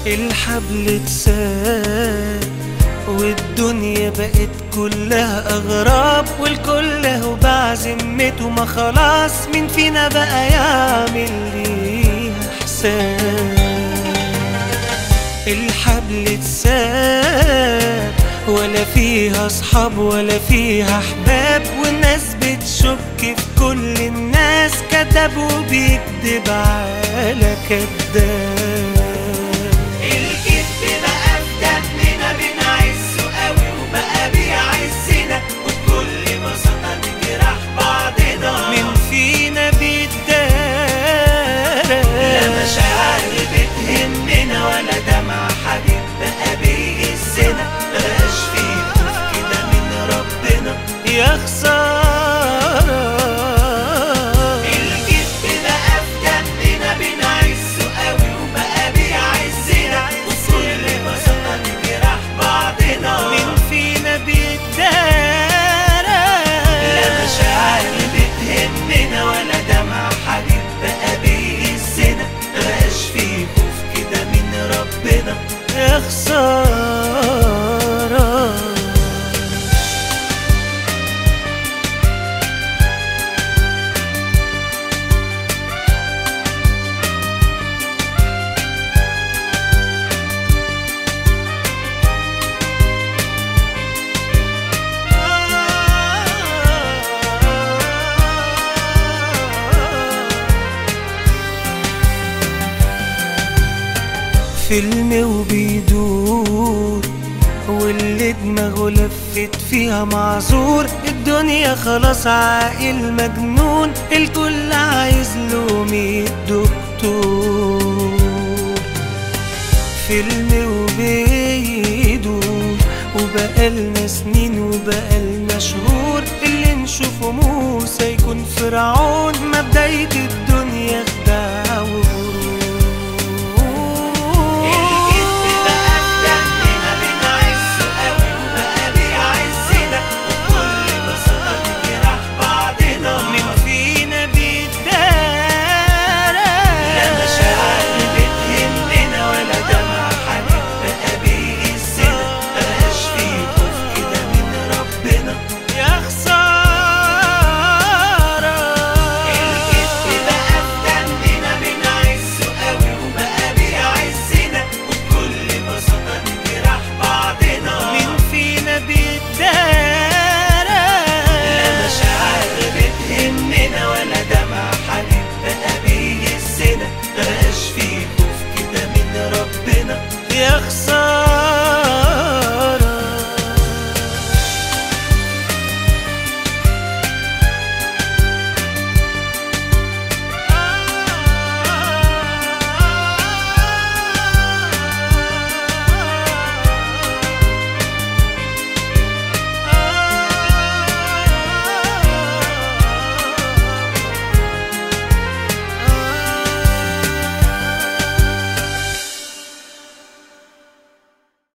الحبل اتساب والدنيا بقت كلها أغراب والكل هو بعزمته ما خلاص مين فينا بقى يعمل ليها حساب الحبل اتساب ولا فيها أصحاب ولا فيها أحباب والناس بتشك في كل الناس كذاب وبيكذب على كذاب الكذب بقى في دمنا بنعزه قوي وبقى بيعزنا وبكل بساطة نجرح بعضنا مين فينا بيتدارى لا مشاعر بتهمنا ولا دمع حبيب بقى بيهزنا مبقاش فيه خوف كده من ربنا يا خسارة الكذب بقى في دمنا بنعزه قوي وبقى بيعزنا وبكل بساطة نجرح بعضنا مين فينا بيتدارى لا مشاعر بتهمنا ولا دمع حبيب بقى بيهزنا مبقاش فيه خوف كده من ربنا يا خسارة فيلم وبيدور واللي دماغه لفت فيها معذور الدنيا خلاص عاقل مجنون الكل عايز له مية دكتور فيلم وبيدور وبقالنا سنين وبقالنا شهور اللي نشوفه موسى يكون فرعون